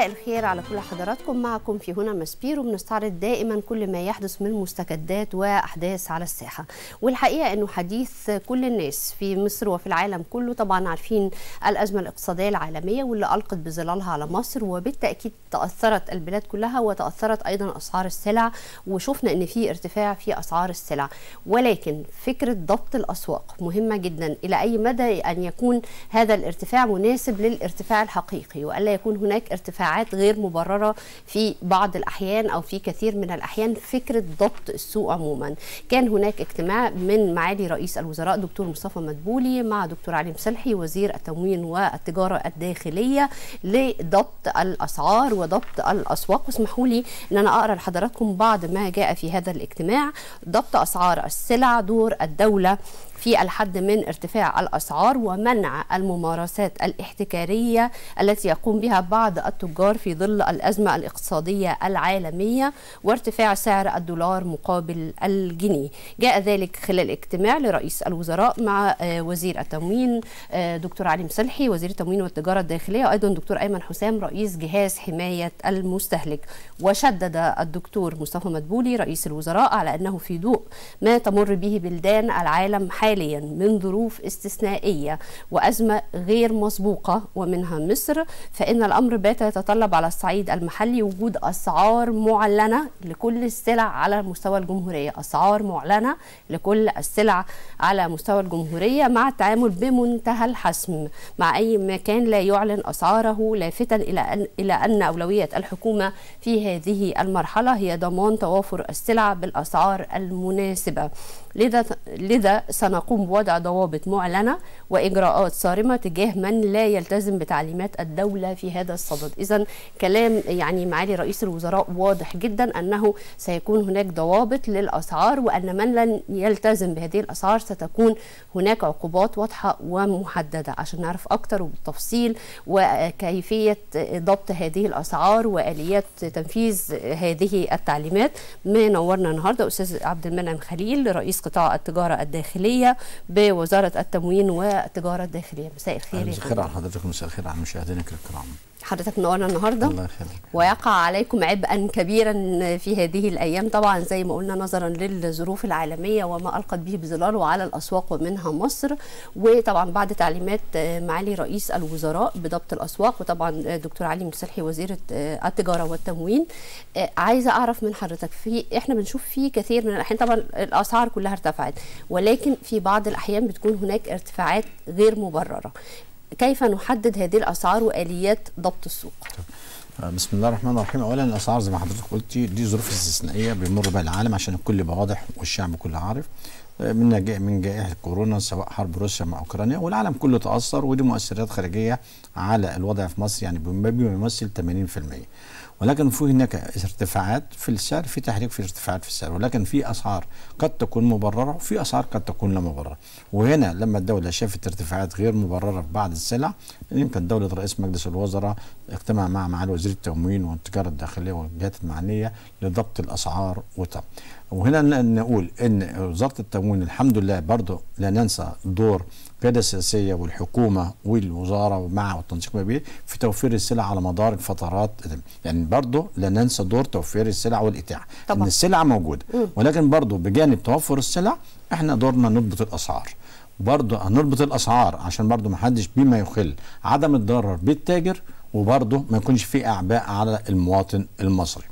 مساء الخير على كل حضراتكم معكم في هنا مسبيرو بنستعرض دائما كل ما يحدث من مستجدات واحداث على الساحه والحقيقه انه حديث كل الناس في مصر وفي العالم كله طبعا عارفين الازمه الاقتصاديه العالميه واللي القت بظلالها على مصر وبالتاكيد تاثرت البلاد كلها وتاثرت ايضا اسعار السلع وشفنا ان في ارتفاع في اسعار السلع ولكن فكره ضبط الاسواق مهمه جدا الى اي مدى ان يكون هذا الارتفاع مناسب للارتفاع الحقيقي والا يكون هناك ارتفاعات غير مبرره في بعض الاحيان او في كثير من الاحيان فكره ضبط السوق عموما كان هناك اجتماع من معالي رئيس الوزراء دكتور مصطفى مدبولي مع دكتور علي مسلحي وزير التموين والتجاره الداخليه لضبط الاسعار وضبط الاسواق واسمحوا لي ان انا اقرا لحضراتكم بعض ما جاء في هذا الاجتماع ضبط اسعار السلع دور الدوله في الحد من ارتفاع الاسعار ومنع الممارسات الاحتكاريه التي يقوم بها بعض التجار في ظل الازمه الاقتصاديه العالميه وارتفاع سعر الدولار مقابل الجنيه. جاء ذلك خلال اجتماع لرئيس الوزراء مع وزير التموين دكتور علي مسلحي وزير التموين والتجاره الداخليه وايضا دكتور ايمن حسام رئيس جهاز حمايه المستهلك وشدد الدكتور مصطفى مدبولي رئيس الوزراء على انه في ضوء ما تمر به بلدان العالم حاليا حاليا من ظروف استثنائيه وازمه غير مسبوقه ومنها مصر فان الامر بات يتطلب على الصعيد المحلي وجود اسعار معلنه لكل السلع على مستوى الجمهوريه، اسعار معلنه لكل السلع على مستوى الجمهوريه مع التعامل بمنتهى الحسم مع اي مكان لا يعلن اسعاره لافتا الى ان الى ان اولويه الحكومه في هذه المرحله هي ضمان توافر السلع بالاسعار المناسبه. لذا لذا سنقوم بوضع ضوابط معلنه واجراءات صارمه تجاه من لا يلتزم بتعليمات الدوله في هذا الصدد، اذا كلام يعني معالي رئيس الوزراء واضح جدا انه سيكون هناك ضوابط للاسعار وان من لن يلتزم بهذه الاسعار ستكون هناك عقوبات واضحه ومحدده عشان نعرف اكثر وبالتفصيل وكيفيه ضبط هذه الاسعار واليات تنفيذ هذه التعليمات منورنا النهارده استاذ عبد المنعم خليل رئيس قطاع التجاره الداخليه بوزاره التموين والتجاره الداخليه مساء الخير مساء الخير على حضرتك مساء الخير على مشاهدينا الكرام حضرتك منورنا النهارده الله يخليك ويقع عليكم عبئا كبيرا في هذه الايام طبعا زي ما قلنا نظرا للظروف العالميه وما القت به بظلاله على الاسواق ومنها مصر وطبعا بعد تعليمات معالي رئيس الوزراء بضبط الاسواق وطبعا دكتور علي مسلحي وزير التجاره والتموين عايزه اعرف من حضرتك في احنا بنشوف في كثير من الاحيان طبعا الاسعار كلها ارتفعت ولكن في بعض الاحيان بتكون هناك ارتفاعات غير مبرره كيف نحدد هذه الاسعار واليات ضبط السوق بسم الله الرحمن الرحيم اولا الاسعار زي ما حضرتك قلتي دي ظروف استثنائيه بيمر بها العالم عشان الكل يبقى واضح والشعب كله عارف من جاء من جائحه كورونا سواء حرب روسيا مع اوكرانيا والعالم كله تاثر ودي مؤثرات خارجيه على الوضع في مصر يعني بيمثل 80% ولكن في هناك ارتفاعات في السعر في تحريك في ارتفاعات في السعر ولكن في اسعار قد تكون مبرره وفي اسعار قد تكون لا مبرره وهنا لما الدوله شافت ارتفاعات غير مبرره في بعض السلع يمكن دوله رئيس مجلس الوزراء اجتمع مع معالي وزير التموين والتجاره الداخليه والجهات المعنيه لضبط الاسعار وتم وهنا نقول ان وزاره التموين الحمد لله برضه لا ننسى دور القياده السياسيه والحكومه والوزاره مع والتنسيق ما بين في توفير السلع على مدار الفترات يعني برضه لا ننسى دور توفير السلع والاتاحه طبعا. ان السلع موجوده م. ولكن برضه بجانب توفر السلع احنا دورنا نضبط الاسعار برضه هنربط الاسعار عشان برضه ما حدش بما يخل عدم الضرر بالتاجر وبرضه ما يكونش في اعباء على المواطن المصري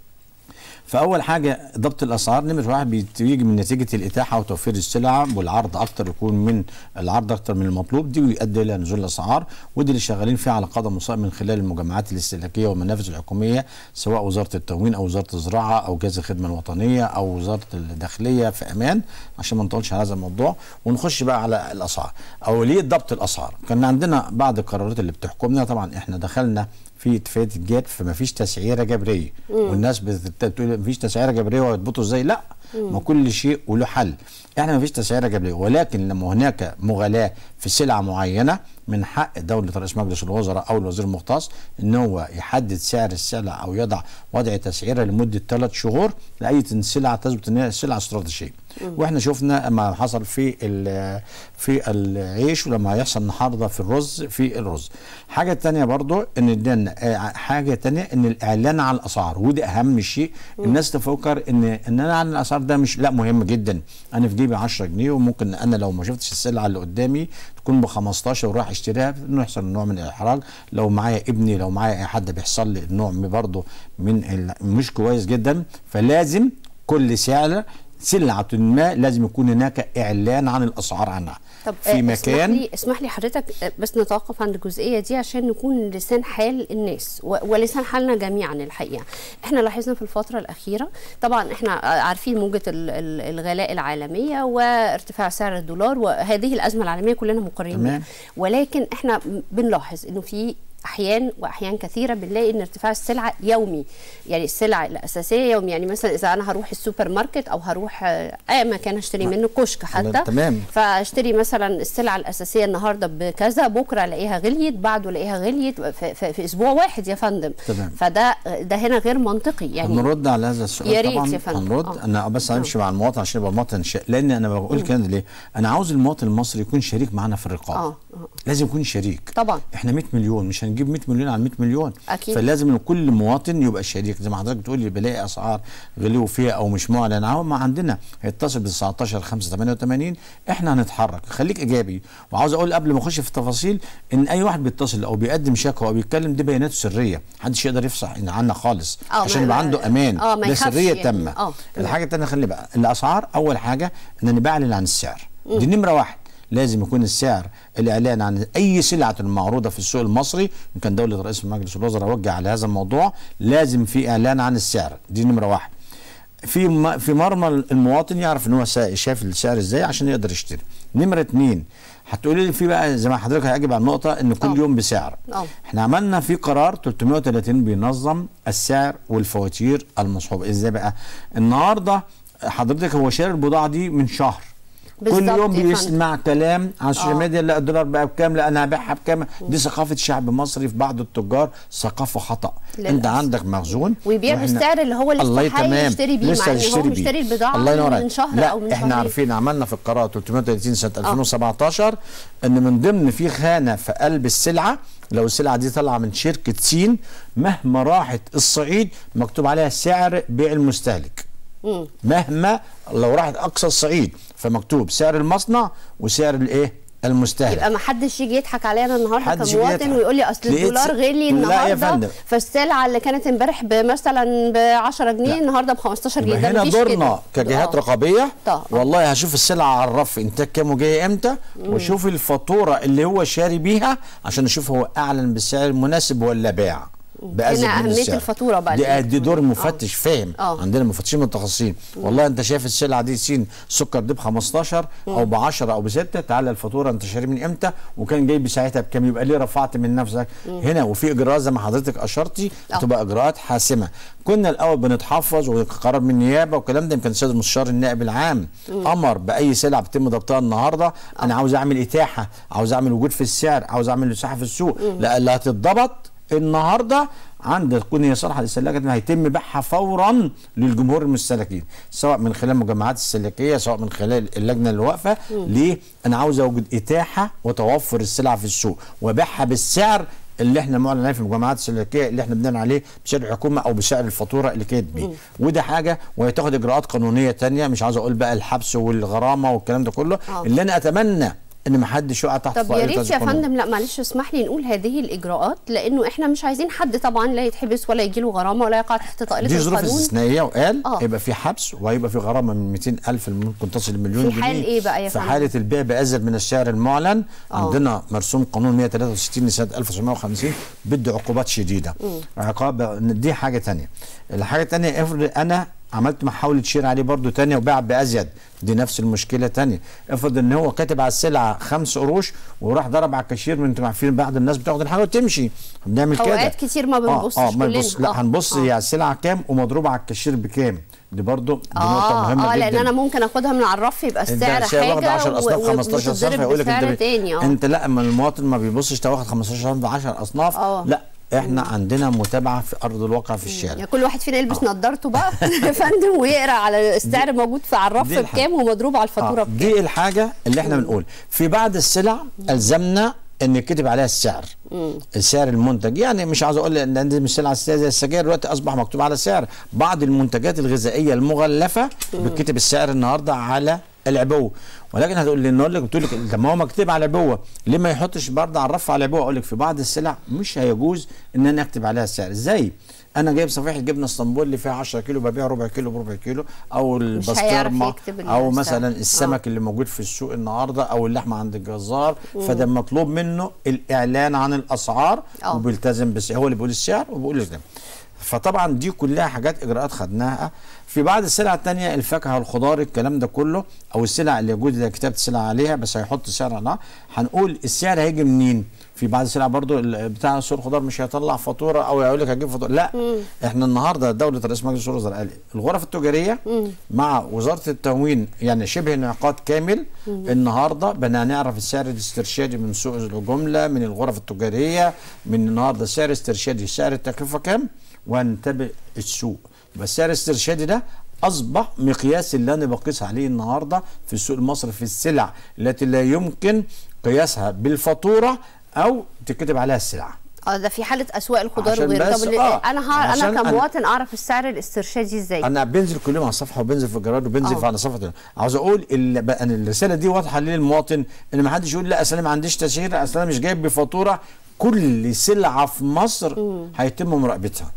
فاول حاجه ضبط الاسعار نمره واحد بيجي من نتيجه الاتاحه وتوفير السلع والعرض اكتر يكون من العرض اكتر من المطلوب دي بيؤدي الى نزول الاسعار ودي اللي شغالين فيها على قدم وساق من خلال المجمعات الاستهلاكيه والمنافذ الحكوميه سواء وزاره التموين او وزاره الزراعه او جهاز الخدمه الوطنيه او وزاره الداخليه في امان عشان ما نطولش على هذا الموضوع ونخش بقى على الاسعار اوليه ضبط الاسعار كان عندنا بعض القرارات اللي بتحكمنا طبعا احنا دخلنا في اتفاقيه الجاب فما فيش تسعيره جبريه مم. والناس بتقول ما فيش تسعيره جبريه وهيضبطوا ازاي لا ما كل شيء وله حل احنا ما فيش تسعيره جبليه ولكن لما هناك مغالاه في سلعه معينه من حق دوله رئيس مجلس الوزراء او الوزير المختص ان هو يحدد سعر السلع او يضع وضع تسعيره لمده ثلاث شهور لاي سلعه تثبت ان هي سلعه استراتيجيه واحنا شفنا ما حصل في ال- في العيش ولما هيحصل النهارده في الرز في الرز حاجه تانية برضو ان ادانا آه، حاجه تانية ان الاعلان عن الاسعار ودي اهم شيء الناس تفكر ان ان انا عن الاسعار ده مش لا مهم جدا انا في جيبي 10 جنيه وممكن انا لو ما شفتش السلعه اللي قدامي تكون ب 15 وراح اشتريها انه يحصل نوع من الاحراج لو معايا ابني لو معايا اي حد بيحصل لي نوع من برضه من ال- مش كويس جدا فلازم كل سعر سلعة ما لازم يكون هناك إعلان عن الأسعار عنها طب في آه، مكان اسمح لي اسمح لي حضرتك آه، بس نتوقف عند الجزئيه دي عشان نكون لسان حال الناس و- ولسان حالنا جميعا الحقيقه احنا لاحظنا في الفتره الاخيره طبعا احنا آه، عارفين موجه ال- ال- الغلاء العالميه وارتفاع سعر الدولار وهذه الازمه العالميه كلنا مقرين بيها تمام. ولكن احنا م- بنلاحظ انه في احيان واحيان كثيره بنلاقي ان ارتفاع السلعه يومي يعني السلع الاساسيه يومي يعني مثلا اذا انا هروح السوبر ماركت او هروح آه، اي مكان اشتري منه كشك حتى تمام. فاشتري مثلا السلعه الاساسيه النهارده بكذا بكره الاقيها غليت بعده الاقيها غليت في, في, في اسبوع واحد يا فندم تمام. فده ده هنا غير منطقي يعني هنرد على هذا السؤال يا ريت طبعا يا فندم. هنرد آه. انا بس همشي مع المواطن عشان يبقى المواطن شا... لان انا بقول كده ليه انا عاوز المواطن المصري يكون شريك معانا في الرقابه آه، آه. لازم يكون شريك طبعا. احنا 100 مليون مش هنجيب 100 مليون على 100 مليون أكيد. فلازم إن كل مواطن يبقى شريك زي ما حضرتك بتقولي بلاقي اسعار غلو فيها او مش معلن عنها ما عندنا هيتصل ب 19 5 88 احنا هنتحرك خليك ايجابي وعاوز اقول قبل ما اخش في التفاصيل ان اي واحد بيتصل او بيقدم شكوى او بيتكلم دي بياناته سريه محدش يقدر يفصح عنا خالص آه، عشان ما- يبقى ما- عنده امان آه، ما ده يخافش سريه يعني. تامه آه، تمام. الحاجه الثانيه خلي بقى الاسعار اول حاجه ان انا بعلن عن السعر دي نمره واحد لازم يكون السعر الاعلان عن اي سلعه معروضه في السوق المصري ان كان دوله رئيس مجلس الوزراء وجه على هذا الموضوع لازم في اعلان عن السعر دي نمره واحد في م- في مرمى المواطن يعرف ان هو سا- شاف السعر ازاي عشان يقدر يشتري نمره اتنين هتقولي لي في بقى زي ما حضرتك هاجب على النقطه ان كل آه. يوم بسعر آه. احنا عملنا في قرار 330 بينظم السعر والفواتير المصحوبه ازاي بقى النهارده حضرتك هو شاري البضاعه دي من شهر كل بالظبط يوم يا فندم. بيسمع كلام على السوشيال آه. ميديا لا الدولار بقى بكام لا انا هبيعها بكام دي ثقافه شعب مصري في بعض التجار ثقافه خطا للأسف. انت عندك مخزون ويبيع وإحنا- بالسعر اللي هو الله لسه حي تمام. يشتري بيه لسه مع ان هو هيشتري بيه. مشتري البضاعه الله ينور من عليك. شهر لا او من احنا شهرين. عارفين عملنا في القرار 330 سنه 2017 ان من ضمن في خانه في قلب السلعه لو السلعه دي طالعه من شركه سين مهما راحت الصعيد مكتوب عليها سعر بيع المستهلك مم. مهما لو راحت اقصى الصعيد فمكتوب سعر المصنع وسعر الايه المستهلك يبقى ما حدش يجي يضحك علينا النهارده محدش يجي كمواطن يضحك. ويقول لي اصل لقيت الدولار س- غلي لا يا النهارده فندم. فالسلعه اللي كانت امبارح مثلا ب 10 جنيه لا. النهارده ب 15 جنيه يبقى ده هنا مفيش دورنا كده. كجهات آه. رقابيه طبعا. والله هشوف السلعه على الرف انتاج كام وجايه امتى واشوف الفاتوره اللي هو شاري بيها عشان اشوف هو اعلن بالسعر المناسب ولا باع بأزيد هنا من أهمية السعر. الفاتورة بقى دي, اللي دي دور بتكون. مفتش فاهم آه. عندنا مفتشين متخصصين والله انت شايف السلعه دي سين سكر دي ب 15 او ب 10 او ب 6 تعالى الفاتوره انت شاري من امتى وكان جاي بساعتها بكام يبقى ليه رفعت من نفسك هنا وفي اجراءات زي ما حضرتك اشرتي آه. تبقى اجراءات حاسمه كنا الاول بنتحفظ وقرار من النيابه والكلام ده يمكن السيد المستشار النائب العام امر باي سلعه بيتم ضبطها النهارده انا عاوز اعمل اتاحه عاوز اعمل وجود في السعر عاوز اعمل مساحه في السوق لا اللي هتتضبط النهارده عند تكون هي صالحه للسلاكه إنها هيتم بيعها فورا للجمهور المستهلكين سواء من خلال مجمعات السلكيه سواء من خلال اللجنه اللي واقفه ليه انا عاوز اوجد اتاحه وتوفر السلع في السوق وبيعها بالسعر اللي احنا معلن عليه في المجمعات السلكيه اللي احنا بنعلن عليه بسعر الحكومه او بسعر الفاتوره اللي كانت بيه وده حاجه وهتاخد اجراءات قانونيه تانية مش عاوز اقول بقى الحبس والغرامه والكلام ده كله آه. اللي انا اتمنى ان ما حدش يقع تحت طب يا طائلة ريت هذا يا القانون. فندم لا معلش اسمح لي نقول هذه الاجراءات لانه احنا مش عايزين حد طبعا لا يتحبس ولا يجي له غرامه ولا يقع تحت طائله دي ظروف القانون استثنائيه وقال آه. هيبقى في حبس وهيبقى في غرامه من 200000 اللي ممكن تصل لمليون في جنيه حال إيه بقى يا في فندم؟ حاله البيع بازيد من السعر المعلن آه. عندنا مرسوم قانون 163 لسنه 1950 بده عقوبات شديده عقاب دي حاجه تانية الحاجه التانية افرض انا عملت محاولة شراء عليه برضو تانية وباع بأزيد دي نفس المشكلة تانية افرض ان هو كاتب على السلعة خمس قروش وراح ضرب على الكاشير من انتوا عارفين بعض الناس بتاخد الحاجة وتمشي بنعمل كده اوقات كتير ما بنبصش اه, آه ما كلنا. بنبص لا آه. هنبص آه. هي على السلعة كام ومضروبة على الكاشير بكام دي برضو دي نقطه اه مهمه اه جدا لان انا ممكن اخدها من على الرف يبقى السعر انت واخد حاجه 10 اصناف و- 15 صنف وتتضرب هيقول لك بسعر انت تاني اه انت لا اما المواطن ما بيبصش ده واخد 15 صنف 10 اصناف اه. لا احنا عندنا متابعه في ارض الواقع في الشارع يعني كل واحد فينا يلبس نضارته بقى يا فندم ويقرا على السعر موجود في على الرف دي الحاجة. بكام ومضروب على الفاتوره آه، بكام دي الحاجه اللي احنا بنقول في بعض السلع الزمنا ان يكتب عليها السعر السعر المنتج يعني مش عاوز اقول ان دي مش سلعه اساسيه زي السجاير دلوقتي اصبح مكتوب على السعر بعض المنتجات الغذائيه المغلفه بتكتب السعر النهارده على العبوه ولكن هتقول لي نقول لك بتقول لك طب ما هو مكتوب على العبوه ليه ما يحطش برضه على الرف على العبوه اقول لك في بعض السلع مش هيجوز ان انا اكتب عليها السعر ازاي انا جايب صفيحه جبنه اسطنبول اللي فيها 10 كيلو ببيع ربع كيلو بربع كيلو او هيعرف البسطرمه يكتب او السعر. مثلا آه. السمك اللي موجود في السوق النهارده او اللحمه عند الجزار فده مطلوب منه الاعلان عن الاسعار آه. وبيلتزم بس هو اللي بيقول السعر وبيقول لك ده فطبعا دي كلها حاجات اجراءات خدناها في بعض السلع التانية الفاكهه والخضار الكلام ده كله او السلع اللي يجوز ده كتابه السلع عليها بس هيحط السعر عليها هنقول السعر هيجي منين في بعض السلع برضو ال- بتاع سوق الخضار مش هيطلع فاتوره او يقول لك هجيب فاتوره لا احنا النهارده دوله رئيس مجلس الوزراء قال الغرف التجاريه مع وزاره التموين يعني شبه انعقاد كامل النهارده بدنا نعرف السعر الاسترشادي من سوق الجمله من الغرف التجاريه من النهارده السعر الاسترشادي سعر التكلفه كام وهنتبع السوق يبقى السعر الاسترشادي ده اصبح مقياس اللي انا بقيس عليه النهارده في السوق المصري في السلع التي لا يمكن قياسها بالفاتوره او تكتب عليها السلعه اه ده في حاله اسواق الخضار عشان وغيره بس- طب آه، انا ها عشان انا أنا- كمواطن اعرف السعر الاسترشادي ازاي انا بنزل كل يوم على الصفحه وبنزل في الجرائد وبنزل آه. في على صفحه عاوز اقول ال- بقى أنا الرساله دي واضحه للمواطن ان ما حدش يقول لا اصل انا ما عنديش تسعير اصل انا مش جايب بفاتوره كل سلعه في مصر هيتم مراقبتها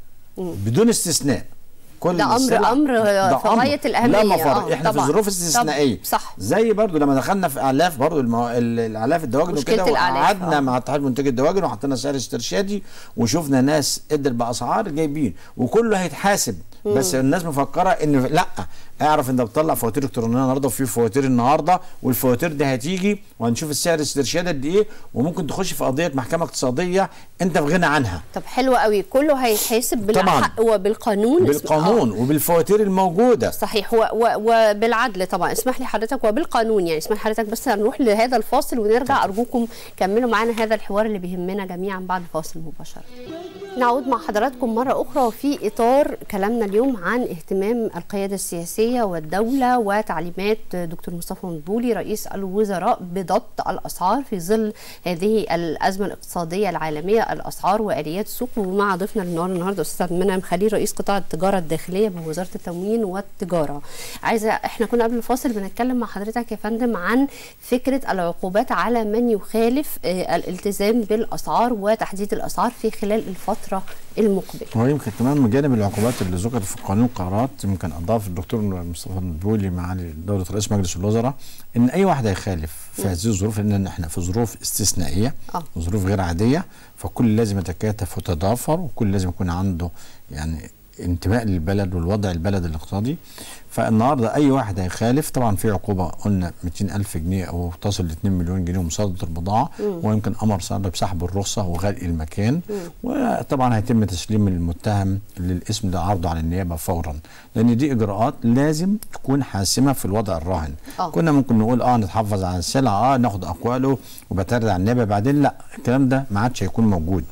بدون استثناء كل ده أمر- السلع- أمر ده في أمر. غاية الأهمية. لا مفر آه، احنا طبعاً. في ظروف استثنائيه طبعاً. صح. زي برضو لما دخلنا في اعلاف برضو المو... ال- الاعلاف الدواجن مشكلة وكده الأعلاف، وقعدنا آه. مع اتحاد منتجي الدواجن وحطينا سعر استرشادي وشفنا ناس قدر باسعار جايبين وكله هيتحاسب بس الناس مفكره ان لا اعرف انت بتطلع فواتير الكترونيه النهارده وفي فواتير النهارده والفواتير دي هتيجي وهنشوف السعر الاسترشادي قد ايه وممكن تخش في قضيه محكمه اقتصاديه انت في غنى عنها طب حلو قوي كله هيتحاسب طبعاً. بالحق وبالقانون اسم- بالقانون وبالفواتير الموجوده صحيح و و وبالعدل طبعا اسمح لي حضرتك وبالقانون يعني اسمح لي حضرتك بس هنروح لهذا الفاصل ونرجع ارجوكم كملوا معانا هذا الحوار اللي بيهمنا جميعا بعد الفاصل مباشره نعود مع حضراتكم مرة أخرى وفي إطار كلامنا اليوم عن اهتمام القيادة السياسية والدولة وتعليمات دكتور مصطفى مدبولي رئيس الوزراء بضبط الأسعار في ظل هذه الأزمة الاقتصادية العالمية الأسعار وآليات السوق ومع ضيفنا النهارده النهارده أستاذ منعم خليل رئيس قطاع التجارة الداخلية بوزارة التموين والتجارة عايزة احنا كنا قبل الفاصل بنتكلم مع حضرتك يا فندم عن فكرة العقوبات على من يخالف آه، الالتزام بالأسعار وتحديد الأسعار في خلال الفترة المقبلة هو يمكن كمان من جانب العقوبات اللي ذكرت في قانون القرارات يمكن اضاف الدكتور مصطفى مدبولي معالي دوله رئيس مجلس الوزراء ان اي واحد هيخالف في هذه الظروف لان احنا في ظروف استثنائيه آه. ظروف غير عاديه فكل لازم يتكاتف ويتضافر وكل لازم يكون عنده يعني انتماء للبلد والوضع البلد الاقتصادي فالنهارده اي واحد هيخالف طبعا في عقوبه قلنا 200 الف جنيه او تصل ل 2 مليون جنيه ومصادره البضاعه ويمكن امر صادر بسحب الرخصه وغلق المكان وطبعا هيتم تسليم المتهم للاسم ده عرضه على النيابه فورا لان دي اجراءات لازم تكون حاسمه في الوضع الراهن آه. كنا ممكن نقول اه نتحفظ على السلعه اه ناخد اقواله وبترد على النيابه بعدين لا الكلام ده ما عادش هيكون موجود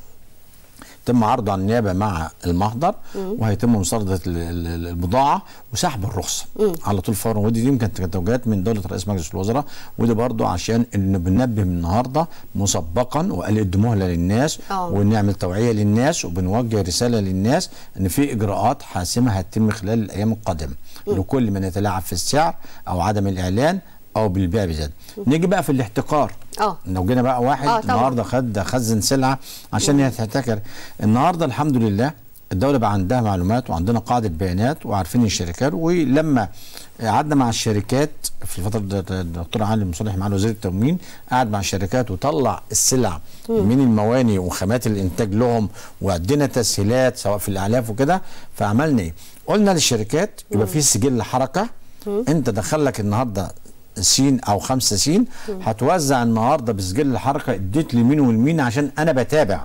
تم عرضه على النيابه مع المحضر وهيتم مصادره ال- ال- البضاعه وسحب الرخصه على طول فورا ودي دي يمكن كانت توجيهات من دوله رئيس مجلس الوزراء ودي برضو عشان ان بننبه من النهارده مسبقا وقدموها للناس آه. ونعمل توعيه للناس وبنوجه رساله للناس ان في اجراءات حاسمه هتتم خلال الايام القادمه لكل من يتلاعب في السعر او عدم الاعلان او بالبيع بزياده نيجي بقى في الاحتكار اه لو جينا بقى واحد آه، آه طبعاً. النهارده خد خزن سلعه عشان يتحتكر النهارده الحمد لله الدوله بقى عندها معلومات وعندنا قاعده بيانات وعارفين الشركات ولما قعدنا مع الشركات في الفتره دي الدكتور علي مصالح مع وزير التموين قعد مع الشركات وطلع السلع من المواني وخامات الانتاج لهم وادينا تسهيلات سواء في الاعلاف وكده فعملنا ايه؟ قلنا للشركات يبقى في سجل حركه انت دخل لك النهارده سين او خمسة سين هتوزع النهارده بسجل الحركه اديت لمين والمين عشان انا بتابع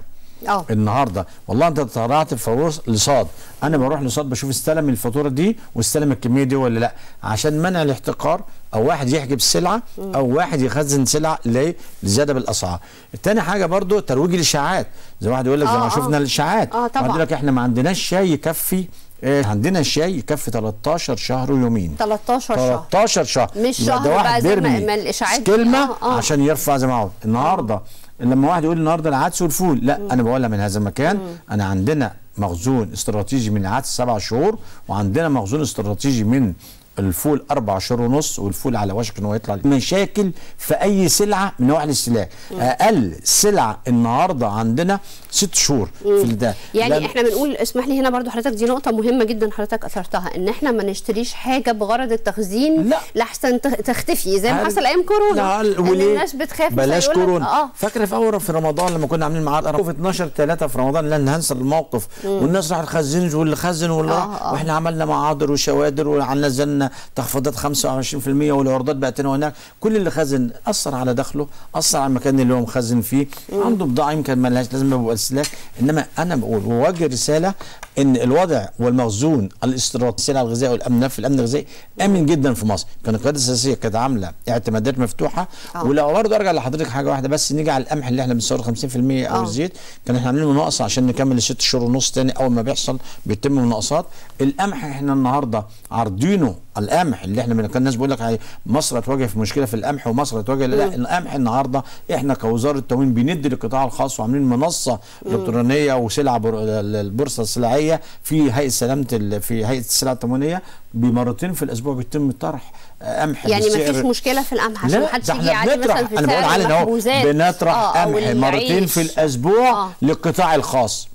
اه. النهارده والله انت طلعت فلوس لصاد انا بروح لصاد بشوف استلم الفاتوره دي واستلم الكميه دي ولا لا عشان منع الاحتكار او واحد يحجب السلعه او واحد يخزن سلعه ليه لزياده بالاسعار تاني حاجه برضو ترويج الاشاعات زي واحد يقول لك زي اه، ما اه. شفنا الاشاعات اه، طبعا. واحد يقول لك احنا ما عندناش شاي يكفي اه عندنا شاي يكفي 13 شهر ويومين 13 شهر 13 شهر مش يبقى شهر ده بقى واحد زي ما- بيرمي ما الإشاعات دي. كلمه اه، اه. عشان يرفع زي ما عاوز النهارده لما واحد يقول النهارده العدس والفول لا انا بقولها من هذا المكان انا عندنا مخزون استراتيجي من العدس سبع شهور وعندنا مخزون استراتيجي من الفول اربع شهور ونص والفول على وشك ان هو يطلع مشاكل في اي سلعه من نواحي الاستهلاك اقل سلعه النهارده عندنا ست شهور في ده يعني لأن- احنا بنقول اسمح لي هنا برضو حضرتك دي نقطة مهمة جدا حضرتك اثرتها ان احنا ما نشتريش حاجة بغرض التخزين لا. لحسن تخ- تختفي زي ما هل- حصل ايام كورونا لا ان وليه؟ الناس بتخاف بلاش فيقول لك كورونا اه فاكره في اول في رمضان لما كنا عاملين معاد في 12 3 في رمضان لن هنسى الموقف والناس راحت خزنت واللي خزن واللي آه، راح آه. واحنا عملنا معاضر وشوادر ونزلنا تخفيضات 25% والعروضات بقت هنا وهناك كل اللي خزن اثر على دخله اثر على المكان اللي هو مخزن فيه عنده بضاعه يمكن ما لهاش لازم يبقى استهلاك انما انا بقول ووجه رساله ان الوضع والمخزون الاستراتيجي السلع الغذائيه والامن في الامن الغذائي امن جدا في مصر كان القياده السياسيه كانت عامله اعتمادات مفتوحه آه. ولو برضه ارجع لحضرتك حاجه واحده بس نيجي على القمح اللي احنا بنستورد 50% او آه. الزيت كان احنا عاملين مناقصه عشان نكمل الست شهور ونص تاني اول ما بيحصل بيتم مناقصات القمح احنا النهارده عارضينه القمح اللي احنا من- كان الناس بيقول لك هي- مصر هتواجه في مشكله في القمح ومصر هتواجه لا لا، القمح النهارده احنا كوزاره التموين بندي للقطاع الخاص وعاملين منصه الكترونيه وسلع بر... البورصه السلعيه في هيئه سلامه ال... في هيئه السلع التموينيه بمرتين في الاسبوع بيتم طرح قمح يعني ما بالسعر- فيش مشكلة في القمح عشان لا ما حدش ده يجي احنا عليه بنطرح مثلا في انا بقول سعر على اهو المخبوزات بنطرح آه، أو قمح مرتين العيش. في الاسبوع آه. للقطاع الخاص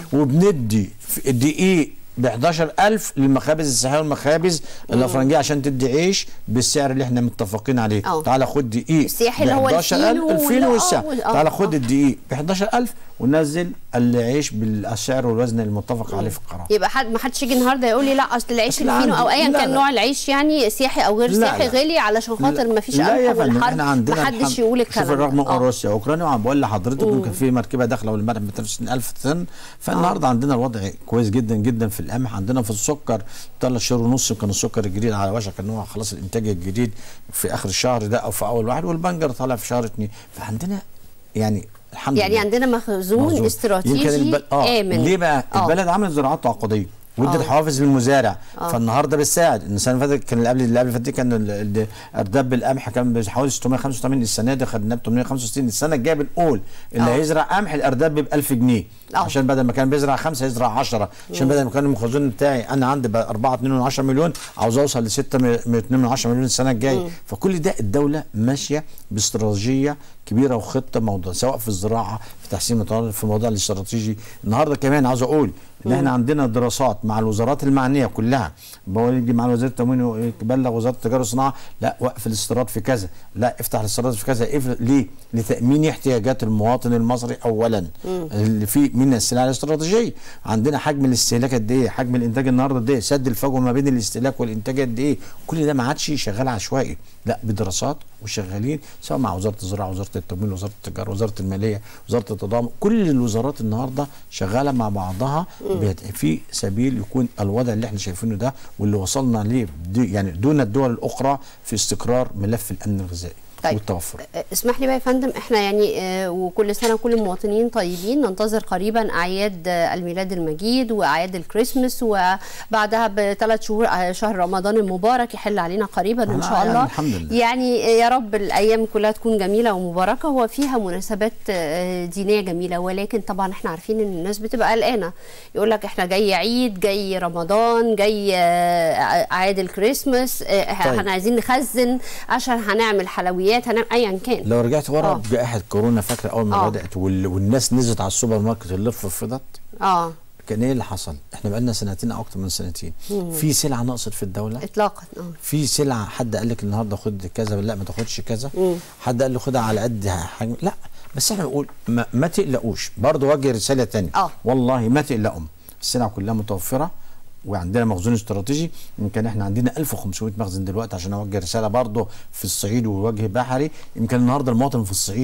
وبندي في الدقيق ب 11000 للمخابز السياحيه والمخابز الافرنجيه عشان تدي عيش بالسعر اللي احنا متفقين عليه آه. تعالى خد دقيق السياحي اللي هو ب 11000 الفينو الفينو وال- والسعر آه، وال- آه، تعالى خد آه. الدقيق ب 11000 ونزل العيش بالسعر والوزن المتفق عليه في القرار يبقى حد ما حدش يجي النهارده يقول لي لا اصل العيش أصل الفينو او عندي- ايا لا، كان لا. نوع العيش يعني سياحي او غير لا، سياحي لا. غالي علشان خاطر ما فيش لا يا قمح فندم والحرب احنا عندنا ما حدش الحمد- يقول شوف الكلام الرغم ده. آه. روسيا واوكرانيا وعم بقول لحضرتك ممكن في مركبه داخله والمركب 260000 طن فالنهارده عندنا الوضع كويس جدا جدا في القمح عندنا في السكر ثلاث شهور ونص كان السكر الجديد على وشك ان هو خلاص الانتاج الجديد في اخر الشهر ده او في اول واحد والبنجر طالع في شهر اثنين فعندنا يعني الحمد يعني لله عندنا مخزون مخزون. استراتيجي يمكن الب... آه. امن ليه بقى آه. البلد عملت زراعات تعاقديه وادت آه. حوافز للمزارع آه. فالنهارده بتساعد إن السنه اللي فاتت كان اللي قبل اللي قبل اللي فاتت كان ال- ال- ارداب بالقمح كان بحوالي 685 السنه دي خدناه ب 865 السنه الجايه بنقول اللي آه. هيزرع قمح الارداب ب 1000 جنيه آه. عشان بدل ما كان بيزرع خمسه يزرع 10 عشان بدل ما كان المخزون بتاعي انا عندي بقى 4 2 من 10 مليون عاوز اوصل ل 6 من 2 من 10 مليون السنه الجايه فكل ده الدوله ماشيه باستراتيجيه كبيره وخطه موضوع سواء في الزراعه في تحسين المطار في الموضوع الاستراتيجي النهارده كمان عاوز اقول ان احنا عندنا دراسات مع الوزارات المعنيه كلها بقول يجي مع وزاره التموين يبلغ وزاره التجاره والصناعه لا وقف الاستيراد في كذا لا افتح الاستيراد في كذا اف- ليه؟ لتامين احتياجات المواطن المصري اولا اللي فيه من السلع الاستراتيجيه عندنا حجم الاستهلاك قد ايه؟ حجم الانتاج النهارده قد ايه؟ سد الفجوه ما بين الاستهلاك والانتاج قد ايه؟ كل ده ما عادش شغال عشوائي لا بدراسات وشغالين سواء مع وزاره الزراعه وزاره التموين وزاره التجاره وزاره الماليه وزاره التضامن كل الوزارات النهارده شغاله مع بعضها بيت- في سبيل يكون الوضع اللي احنا شايفينه ده واللي وصلنا ليه دي- يعني دون الدول الاخرى في استقرار ملف الامن الغذائي طيب. والتوفر آه، اسمح لي بقى يا فندم احنا يعني آه، وكل سنه وكل المواطنين طيبين ننتظر قريبا اعياد آه، الميلاد المجيد واعياد الكريسماس وبعدها بثلاث شهور آه، شهر رمضان المبارك يحل علينا قريبا ان أنا شاء يعني الله الحمد لله. يعني آه، يا رب الايام كلها تكون جميله ومباركه هو فيها مناسبات آه، دينيه جميله ولكن طبعا احنا عارفين ان الناس بتبقى قلقانه يقول لك احنا جاي عيد جاي رمضان جاي آه، اعياد الكريسماس آه، طيب. احنا عايزين نخزن عشان هنعمل حلويات هنعمل ايا كان لو رجعت ورا آه. بجائحه كورونا فاكره اول ما آه. بدات وال- والناس نزلت على السوبر ماركت اللف فضت اه كان ايه اللي حصل؟ احنا بقالنا سنتين او اكتر من سنتين في سلعه نقصت في الدوله اطلاقا اه في سلعه حد قال لك النهارده خد كذا لا ما تاخدش كذا حد قال له خدها على قد حجم لا بس احنا بنقول ما, ما تقلقوش برضه وجه رساله تانية آه. والله ما تقلقوا السلع كلها متوفره وعندنا مخزون استراتيجي يمكن احنا عندنا 1500 مخزن دلوقتي عشان اوجه رساله برضه في الصعيد ووجه بحري يمكن النهارده المواطن في الصعيد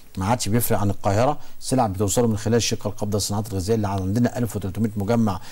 ما عادش بيفرق عن القاهره سلع بتوصله من خلال الشركه القابضه للصناعات الغذائيه اللي عندنا 1300 مجمع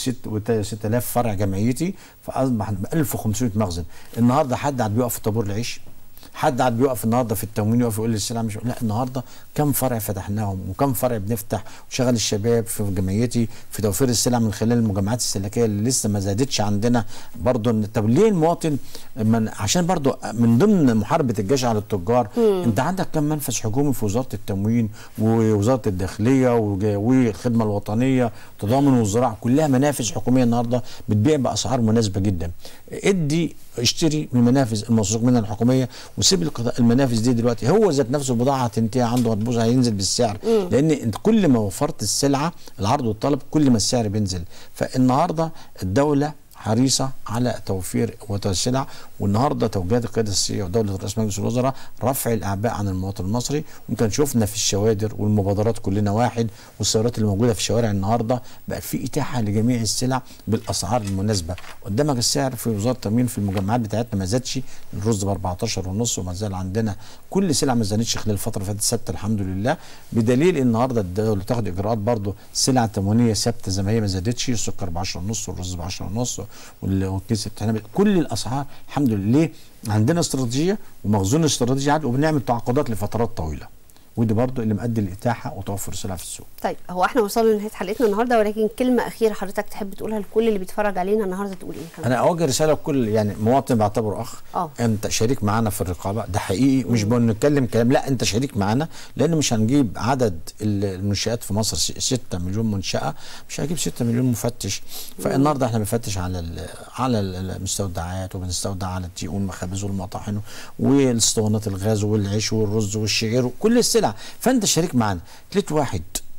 و6000 فرع جمعيتي فاصبح 1500 مخزن النهارده حد قاعد بيقف في طابور العيش حد قاعد بيقف النهارده في التموين يقف يقول لي السلعه مش لا النهارده كم فرع فتحناهم وكم فرع بنفتح وشغل الشباب في جمعيتي في توفير السلع من خلال المجمعات السلكيه اللي لسه ما زادتش عندنا برضه طب ليه المواطن من عشان برضه من ضمن محاربه الجشع على التجار مم. انت عندك كم منفذ حكومي في وزاره التموين ووزاره الداخليه والخدمه الوطنيه تضامن والزراعه كلها منافذ حكوميه النهارده بتبيع باسعار مناسبه جدا ادي اشتري من المنافذ الموثوق منها الحكوميه وسيب المنافذ دي دلوقتي هو ذات نفسه البضاعه هتنتهي عنده هتبوظ هينزل بالسعر مم. لان انت كل ما وفرت السلعه العرض والطلب كل ما السعر بينزل فالنهارده الدوله حريصه على توفير السلع والنهارده توجيهات القياده السياسيه ودوله رئيس مجلس الوزراء رفع الاعباء عن المواطن المصري ويمكن شفنا في الشوادر والمبادرات كلنا واحد والسيارات اللي موجوده في الشوارع النهارده بقى في اتاحه لجميع السلع بالاسعار المناسبه قدامك السعر في وزاره التموين في المجمعات بتاعتنا ما زادش الرز ب 14 ونص وما زال عندنا كل سلع ما زادتش خلال الفتره اللي فاتت ثابته الحمد لله بدليل النهارده الدوله بتاخد اجراءات برضه سلع تموينيه ثابته زي ما هي ما زادتش السكر ب 10 ونص والرز ب 10 ونص والكيس التهنئه كل الاسعار الحمد لله ليه؟ عندنا استراتيجيه ومخزون استراتيجي عاد وبنعمل تعاقدات لفترات طويله ودي برضو اللي مؤدي الاتاحه وتوفر السلع في السوق. طيب هو احنا وصلنا لنهايه حلقتنا النهارده ولكن كلمه اخيره حضرتك تحب تقولها لكل اللي بيتفرج علينا النهارده تقول ايه كمان؟ انا اوجه رساله لكل يعني مواطن بعتبره اخ أوه. انت شريك معانا في الرقابه ده حقيقي مش بنتكلم كلام لا انت شريك معانا لان مش هنجيب عدد المنشات في مصر 6 مليون منشاه مش هجيب 6 مليون مفتش فالنهارده احنا بنفتش على على المستودعات وبنستودع على الدقيق والمخابز والمطاحن والاسطوانات الغاز والعيش والرز والشعير وكل السلع فانت شريك معانا تلت واحد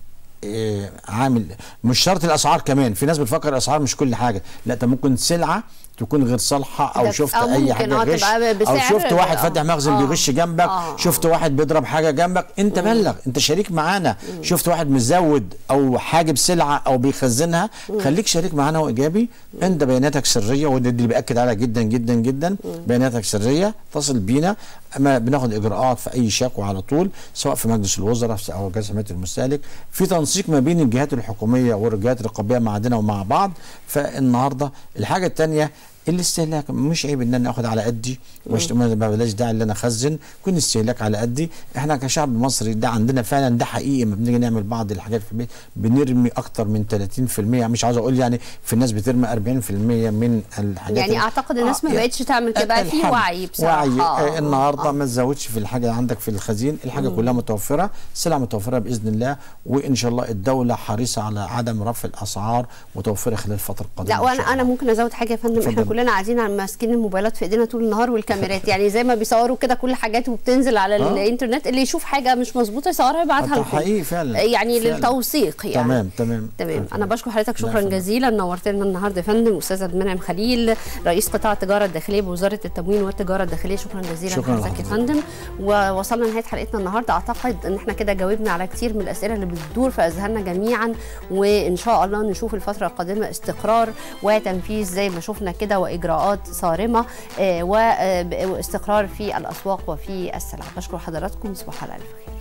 إيه عامل مش شرط الاسعار كمان في ناس بتفكر الاسعار مش كل حاجه لا انت ممكن سلعه تكون غير صالحه او شفت أو اي حاجه غش او شفت واحد فاتح مخزن آه. بيغش جنبك آه. شفت واحد بيضرب حاجه جنبك انت بلغ انت شريك معانا شفت واحد مزود او حاجب سلعه او بيخزنها خليك شريك معانا وايجابي انت بياناتك سريه وده اللي بياكد عليها جدا جدا جدا بياناتك سريه اتصل بينا اما بناخد اجراءات في اي شكوى على طول سواء في مجلس الوزراء او جهاز حمايه المستهلك في تنسيق ما بين الجهات الحكوميه والجهات الرقابيه معنا ومع بعض فالنهارده الحاجه الثانيه الاستهلاك مش عيب ان انا اخد على قدي مش ما بلاش داعي ان انا اخزن يكون استهلاك على قدي احنا كشعب مصري ده عندنا فعلا ده حقيقي لما بنيجي نعمل بعض الحاجات في البيت بنرمي اكتر من 30% مش عاوز اقول يعني في الناس بترمي 40% من الحاجات يعني اعتقد الناس ما بقتش تعمل كده بقى في وعي بصراحه وعي آه النهارده آه. ما تزودش في الحاجه عندك في الخزين الحاجه كلها متوفره سلع متوفره باذن الله وان شاء الله الدوله حريصه على عدم رفع الاسعار متوفره خلال الفتره القادمه لا وانا انا ممكن ازود حاجه يا فندم احنا كلنا قاعدين ماسكين الموبايلات في ايدينا طول النهار والكاميرات يعني زي ما بيصوروا كده كل حاجات وبتنزل على آه. الانترنت اللي يشوف حاجه مش مظبوطه يصورها يبعتها لكم حقيقي فعلا يعني فعلا. للتوثيق يعني تمام تمام تمام انا بشكر حضرتك شكرا جزيلا نورتنا النهارده يا فندم استاذ عبد المنعم خليل رئيس قطاع التجاره الداخليه بوزاره التموين والتجاره الداخليه شكرا جزيلا شكرا لحضرتك يا فندم ووصلنا لنهايه حلقتنا النهارده اعتقد ان احنا كده جاوبنا على كتير من الاسئله اللي بتدور في اذهاننا جميعا وان شاء الله نشوف الفتره القادمه استقرار وتنفيذ زي ما شفنا كده واجراءات صارمه واستقرار في الاسواق وفي السلع بشكر حضراتكم تصبحوا على الف خير